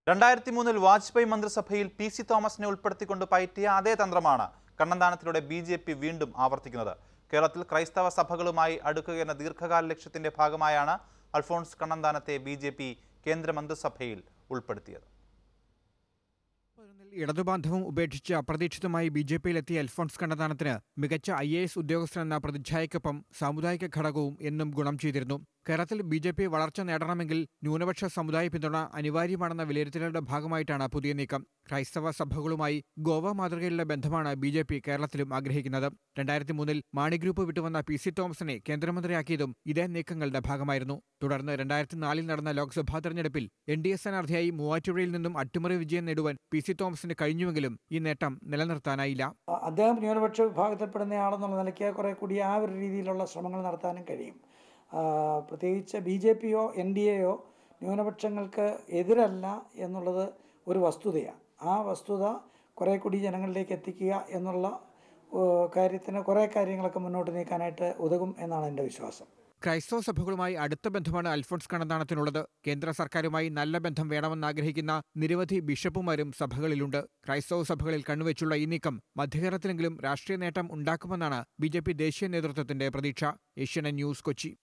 രണ്ടായിരത്തി മൂന്നിൽ വാജ്പേയി മന്ത്രിസഭയിൽ പി സി തോമസിനെ ഉൾപ്പെടുത്തിക്കൊണ്ട് പയറ്റിയ അതേ തന്ത്രമാണ് കണ്ണന്താനത്തിലൂടെ ബി ജെ പി വീണ്ടും ആവർത്തിക്കുന്നത് കേരളത്തിൽ ക്രൈസ്തവ സഭകളുമായി അടുക്കുക എന്ന ദീർഘകാല ലക്ഷ്യത്തിന്റെ ഭാഗമായാണ് അൽഫോൺസ് കണ്ണന്താനത്തെ ബി ജെ പി കേന്ദ്ര മന്ത്രിസഭയിൽ ഉൾപ്പെടുത്തിയത് പതിനൊന്നിൽ ഇടതുബാന്ധവം ഉപേക്ഷിച്ച് അപ്രതീക്ഷിതമായി ബി ജെ പിയിലെത്തിയ അൽഫോൺസ് കണ്ണദാനത്തിന് മികച്ച ഐ എ എസ് ഉദ്യോഗസ്ഥനെന്ന പ്രതിച്ഛായക്കൊപ്പം സാമുദായിക ഘടകവും എന്നും ഗുണം ചെയ്തിരുന്നു കേരളത്തിൽ ബി ജെ പി വളർച്ച നേടണമെങ്കിൽ ന്യൂനപക്ഷ സമുദായ പിന്തുണ അനിവാര്യമാണെന്ന വിലയിരുത്തലുടെ ഭാഗമായിട്ടാണ് പുതിയ നീക്കം ക്രൈസ്തവ സഭകളുമായി ഗോവ മാതൃകയിലുള്ള ബന്ധമാണ് ബി ജെ പി കേരളത്തിലും ആഗ്രഹിക്കുന്നത് രണ്ടായിരത്തി മൂന്നിൽ മാണി ഗ്രൂപ്പ് വിട്ടുവന്ന പി സി തോമസിനെ കേന്ദ്രമന്ത്രിയാക്കിയതും ഇതേ നീക്കങ്ങളുടെ ഭാഗമായിരുന്നു തുടർന്ന് രണ്ടായിരത്തി നാലിൽ നടന്ന ലോക്സഭാ തെരഞ്ഞെടുപ്പിൽ എൻ ഡി എ സ്ഥാനാർത്ഥിയായി മൂവാറ്റുപുഴയിൽ നിന്നും അട്ടിമറി വിജയം നേടുവാൻ പി സി തോമസിന് കഴിഞ്ഞുവെങ്കിലും ഈ നേട്ടം നിലനിർത്താനായില്ല അ- അദ്ദേഹം ന്യൂനപക്ഷ വിഭാഗത്തിൽപ്പെടുന്നയാളെന്നുള്ള നിലയ്ക്ക് കുറെ കൂടി ആ ഒരു രീതിയിലുള്ള ശ്രമങ്ങൾ നടത്താനും കഴിയും ആ, പ്രത്യേകിച്ച് ബി ജെ പിയോ എൻ ഡി എയോ ന്യൂനപക്ഷങ്ങൾക്ക് എതിരല്ല എന്നുള്ളത് ഒരു വസ്തുതയാണ് ആ വസ്തുത കുറെ കൂടി ജനങ്ങളിലേക്ക് എത്തിക്കുക എന്നുള്ള ഓ, കാര്യത്തിന് കുറേ കാര്യങ്ങളൊക്കെ മുന്നോട്ട് നീക്കാനായിട്ട് ഉതകും എന്നാണ് എൻ്റെ വിശ്വാസം ക്രൈസ്തവ സഭകളുമായി അടുത്ത ബന്ധമാണ് അൽഫോൺസ് കണ്ണന്താനത്തിനുള്ളത് കേന്ദ്ര സർക്കാരുമായി നല്ല ബന്ധം വേണമെന്നാഗ്രഹിക്കുന്ന നിരവധി ബിഷപ്പുമാരും സഭകളിലുണ്ട് ക്രൈസ്തവ സഭകളിൽ കണ്ണുവെച്ചുള്ള ഈ നീക്കം മധ്യകേരളത്തിലെങ്കിലും രാഷ്ട്രീയ നേട്ടം ഉണ്ടാക്കുമെന്നാണ് ബി ദേശീയ നേതൃത്വത്തിന്റെ പ്രതീക്ഷ ഏഷ്യാനെറ്റ് ന്യൂസ് കൊച്ചി